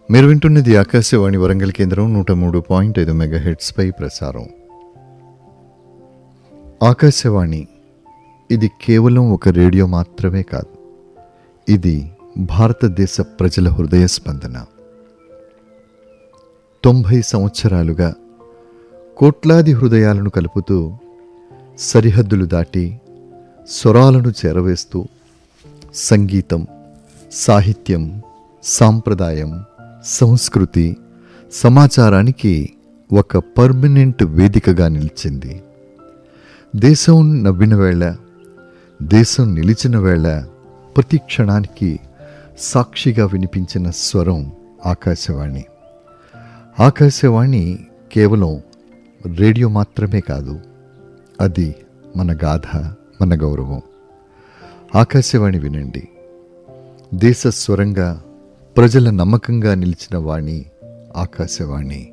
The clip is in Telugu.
మీరు వింటున్నది ఆకాశవాణి వరంగల్ కేంద్రం నూట మూడు పాయింట్ ఐదు మెగా పై ప్రసారం ఆకాశవాణి ఇది కేవలం ఒక రేడియో మాత్రమే కాదు ఇది భారతదేశ ప్రజల హృదయ స్పందన తొంభై సంవత్సరాలుగా కోట్లాది హృదయాలను కలుపుతూ సరిహద్దులు దాటి స్వరాలను చేరవేస్తూ సంగీతం సాహిత్యం సాంప్రదాయం సంస్కృతి సమాచారానికి ఒక పర్మనెంట్ వేదికగా నిలిచింది దేశం నవ్విన వేళ దేశం నిలిచిన వేళ ప్రతి క్షణానికి సాక్షిగా వినిపించిన స్వరం ఆకాశవాణి ఆకాశవాణి కేవలం రేడియో మాత్రమే కాదు అది మన గాథ మన గౌరవం ఆకాశవాణి వినండి దేశ స్వరంగా ప్రజల నమ్మకంగా నిలిచిన వాణి ఆకాశవాణి